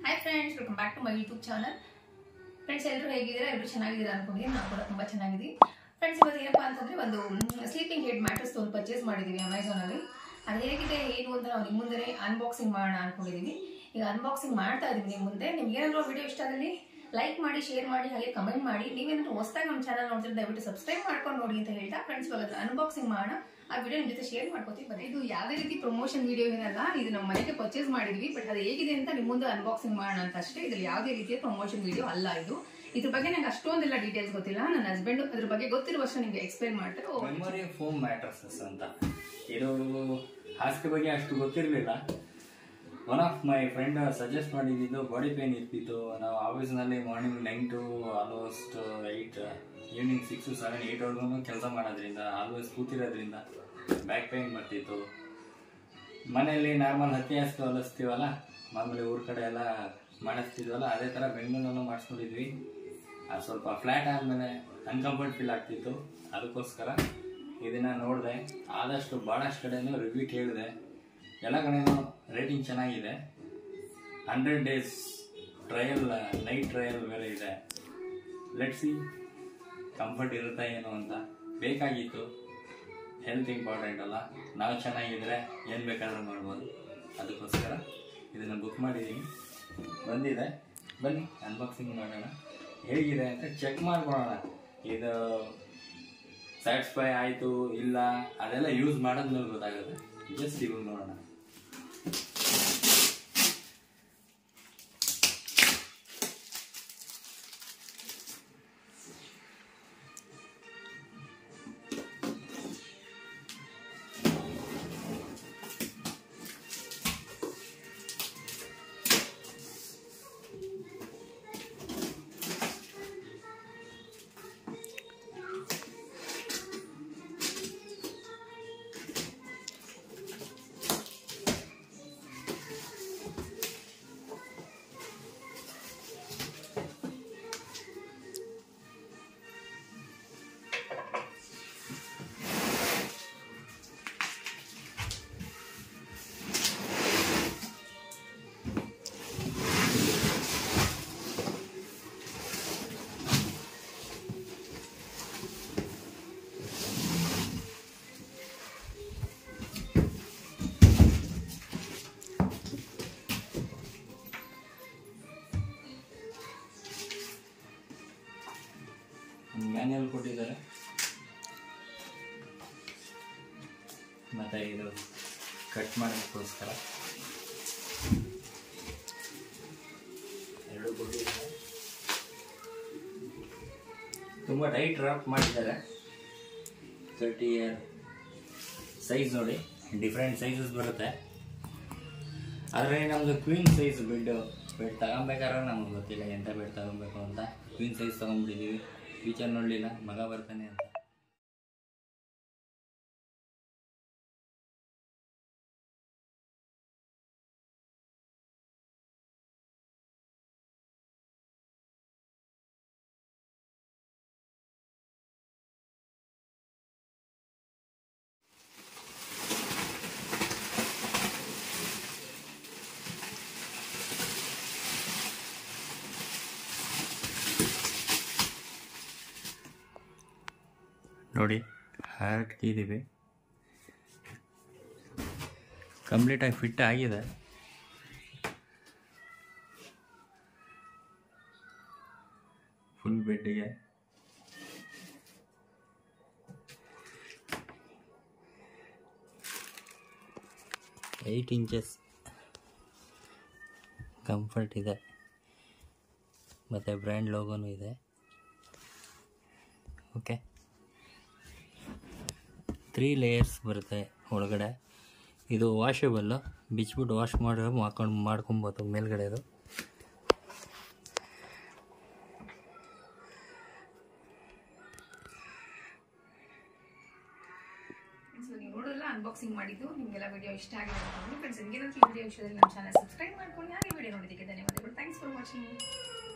hi friends welcome back to my YouTube channel friends ಎಲ್ಲರೂ ಹೇಗಿದ್ದೀರಾ ಎಲ್ಲರೂ ಚೆನ್ನಾಗಿದ್ದೀರಾ ಅನ್ಕೊಂಡಿದ್ದೀನಿ ನಾವು ಕೂಡ ತುಂಬಾ ಚೆನ್ನಾಗಿದ್ದೀವಿ ಫ್ರೆಂಡ್ಸ್ ಇವತ್ತು ಏನಪ್ಪಾ ಅಂತಂದ್ರೆ ಒಂದು ಸ್ಲೀಪಿಂಗ್ ಹೆಡ್ ಮ್ಯಾಟ್ರಸ್ ಒಂದು ಪರ್ಚೇಸ್ ಮಾಡಿದೀವಿ ಅಮೆಝಾನ್ ಅಲ್ಲಿ ಅದು ಹೇಗಿದೆ ಏನು ಅಂತ ನಾವು ನಿಮ್ಮ ಮುಂದೆ ಅನ್ಬಾಕ್ಸಿಂಗ್ ಮಾಡೋಣ ಅನ್ಕೊಂಡಿದೀವಿ ಈಗ ಅನ್ಬಾಕ್ಸಿಂಗ್ ಮಾಡ್ತಾ ಇದೀವಿ ನಿಮ್ಮ ಮುಂದೆ ನಿಮ್ಗೆ ಏನಾದ್ರು ವಿಡಿಯೋ ಇಷ್ಟ ಆಗಲಿ ಲೈಕ್ ಮಾಡಿ ಶೇರ್ ಮಾಡಿ ಹಾಗೆ ಕಮೆಂಟ್ ಮಾಡಿ ನೀವೇನಾದ್ರು ಹೊಸದಾಗಿ ನಮ್ಮ ಚಾನಲ್ ನೋಡ್ತಿದ್ರೆ ದಯವಿಟ್ಟು ಸಬ್ಸ್ಕ್ರೈಬ್ ಮಾಡ್ಕೊಂಡು ನೋಡಿ ಅಂತ ಹೇಳ್ತಾ ಫ್ರೆಂಡ್ಸ್ ಇವಾಗ ಅನ್ಬಾಕ್ಸಿಂಗ್ ಮಾಡೋಣ ಆ ವಿಡಿಯೋ ನಿಮ್ಮ ಜೊತೆ ಶೇರ್ ಮಾಡ್ಕೋತೀವಿ ಬನ್ನಿ ಇದು ಯಾವುದೇ ರೀತಿ ಪ್ರಮೋಷನ್ ವಿಡಿಯೋ ಏನಲ್ಲ ಇದು ನಮ್ಮ ಮನೆಗೆ ಪರ್ಚೇಸ್ ಮಾಡಿದ್ವಿ ಬಟ್ ಅದು ಹೇಗಿದೆ ಅಂತ ನಿಮ್ಮ ಮುಂದೆ ಅನ್ಬಾಕ್ಸಿಂಗ್ ಮಾಡೋಣ ಅಂತ ಅಷ್ಟೇ ಇದ್ರಲ್ಲಿ ಯಾವುದೇ ರೀತಿಯ ಪ್ರಮೋಷನ್ ವಿಡಿಯೋ ಅಲ್ಲ ಇದು ಇದ್ರ ಬಗ್ಗೆ ನಂಗೆ ಅಷ್ಟೊಂದೆಲ್ಲ ಡೀಟೇಲ್ಸ್ ಗೊತ್ತಿಲ್ಲ ನನ್ನ ಹಸ್ಬೆಂಡ್ ಅದ್ರ ಬಗ್ಗೆ ಗೊತ್ತಿರುವಷ್ಟು ನಿಮಗೆ ಎಕ್ಸ್ಪ್ಲೈನ್ ಮಾಡ್ತಾರೆ ಓ, ಮೆಮೊರಿ ಫೋಮ್ ಮ್ಯಾಟ್ರಸಸ್ ಅಂತ ಇದು ಹಾಸಿಗೆ ಬಗ್ಗೆ ಅಷ್ಟು ಗೊತ್ತಿರಲಿಲ್ಲ one of my friend suggest ಮಾಡಿದ್ದು ಬಾಡಿ ಪೇನ್ ಇರ್ತಿತ್ತು ನಾವು ಆಫೀಸ್ನಲ್ಲಿ morning nine to almost eight evening six to seven ಏಯ್ಟ್ವರೆಗೂ ಕೆಲಸ ಮಾಡೋದ್ರಿಂದ ಆಲ್ವೇಸ್ ಕೂತಿರೋದ್ರಿಂದ ಬ್ಯಾಕ್ ಪೇನ್ ಬರ್ತಿತ್ತು ಮನೆಯಲ್ಲಿ ನಾರ್ಮಲ್ ಹತ್ತಿ ಹಾಸಿಗೆ ಹೊಲಿಸ್ತೀವಲ್ಲ ಮಾಮೂಲಿ ಊರ ಕಡೆ ಎಲ್ಲ ಮಾಡಿಸ್ತಿದ್ವಲ್ಲ ಅದೇ ಥರ ಬೆಂಗಳೂರಲ್ಲೂ ಮಾಡಿಸ್ಕೊಂಡಿದ್ವಿ ಅದು ಸ್ವಲ್ಪ ಫ್ಲ್ಯಾಟ್ ಆದಮೇಲೆ ಅನ್ಕಂಫರ್ಟ್ ಫೀಲ್ ಆಗ್ತಿತ್ತು ಅದಕ್ಕೋಸ್ಕರ ಇದನ್ನ ನೋಡಿದೆ ಆದಷ್ಟು ಭಾಳಷ್ಟು ಕಡೆನೂ ರಿವ್ಯೂ ಕೇಳಿದೆ ಎಲ್ಲ ಕಡೆನೂ ರೇಟಿಂಗ್ ಚೆನ್ನಾಗಿದೆ hundred days trial night trial ಬೇರೆ ಇದೆ ಲೆಟ್ಸಿ ಕಂಫರ್ಟ್ ಇರುತ್ತಾ ಏನು ಅಂತ ಬೇಕಾಗಿತ್ತು ಹೆಲ್ತ್ ಇಂಪಾರ್ಟೆಂಟ್ ಅಲ್ಲ ನಾವು ಚೆನ್ನಾಗಿದ್ರೆ ಏನು ಬೇಕಾದ್ರೂ ಮಾಡ್ಬೋದು ಅದಕ್ಕೋಸ್ಕರ ಇದನ್ನು ಬುಕ್ ಮಾಡಿದ್ದೀನಿ ಬಂದಿದೆ ಬನ್ನಿ ಅನ್ಬಾಕ್ಸಿಂಗ್ ಮಾಡೋಣ ಹೇಗಿದೆ ಅಂತ ಚೆಕ್ ಮಾಡ್ಕೊಳ್ಳೋಣ ಇದು ಸ್ಯಾಟಿಸ್ಫೈ ಆಯಿತು ಇಲ್ಲ ಅದೆಲ್ಲ ಯೂಸ್ ಮಾಡೋದ್ಮೇಲೆ ಗೊತ್ತಾಗುತ್ತೆ ಜಸ್ಟ್ ಇವಾಗ ನೋಡೋಣ ಮ್ಯಾನ್ಯಲ್ ಕೊಟ್ಟಿದ್ದಾರೆ ಮತ್ತು ಇದು ಕಟ್ ಮಾಡೋದಕ್ಕೋಸ್ಕರ ಎರಡು ಕೊಟ್ಟಿದ್ದಾರೆ ತುಂಬ ಟೈಟ್ ರ್ಯಾಪ್ ಮಾಡಿದ್ದಾರೆ ತರ್ಟಿ ಇಯರ್ ಸೈಜ್ ನೋಡಿ ಡಿಫ್ರೆಂಟ್ ಸೈಜಸ್ ಬರುತ್ತೆ ಆದರೆ ನಮ್ಮದು ಕ್ವೀನ್ ಸೈಜ್ ಬೆಡ್ ಬೆಡ್ ತಗೊಬೇಕಾದ್ರೆ ನಮ್ಗೆ ಗೊತ್ತಿಲ್ಲ ಎಂಥ ಬೆಡ್ ತಗೊಬೇಕು ಅಂತ ಕ್ವೀನ್ ಸೈಜ್ ತೊಗೊಂಡ್ಬಿಟ್ಟಿದ್ದೀವಿ ಫೀಚರ್ ನೋಡಲಿಲ್ಲ ಮಗ ಬರ್ತಾನೆ ಅಂತ ನೋಡಿ ಹಾಕಿದ್ದೀವಿ ಕಂಪ್ಲೀಟಾಗಿ ಫಿಟ್ ಆಗಿದೆ ಫುಲ್ ಬೆಡ್ಡಿಗೆ ಏಯ್ಟ್ ಇಂಚಸ್ ಕಂಫರ್ಟ್ ಇದೆ ಮತ್ತು ಬ್ರ್ಯಾಂಡ್ ಲೋಗೋನು ಇದೆ ಓಕೆ ತ್ರೀ ಲೇಯರ್ಸ್ ಬರುತ್ತೆ ಒಳಗಡೆ ಇದು ವಾಷೇಬಲ್ಲು ಬಿಚ್ಬಿಟ್ಟು ವಾಶ್ ಮಾಡಿ ಮಾಡ್ಕೊಂಡು ಮಾಡ್ಕೊಬೋದು ಮೇಲ್ಗಡೆದು ಸೊ ನೀವು ನೋಡೋಲ್ಲ ಅನ್ಬಾಕ್ಸಿಂಗ್ ಮಾಡಿದ್ದು ನಿಮಗೆಲ್ಲ ವಿಡಿಯೋ ಇಷ್ಟ ಆಗಿದೆ ಅನ್ಕೊಂಡು ಫ್ರೆಂಡ್ಸ್ ನಿಮಗೇನಾದ್ರು ಈ ವಿಡಿಯೋ ವಿಷಯದಲ್ಲಿ ನಮ್ಮ ಚಾನಲ್ ಸಬ್ಸ್ಕ್ರೈಬ್ ಮಾಡ್ಕೊಂಡು ಹಾಗೆ ವಿಡಿಯೋ ನೋಡೋದಕ್ಕೆ ಧನ್ಯವಾದಗಳು ಥ್ಯಾಂಕ್ಸ್ ಫಾರ್ ವಾಚಿಂಗ್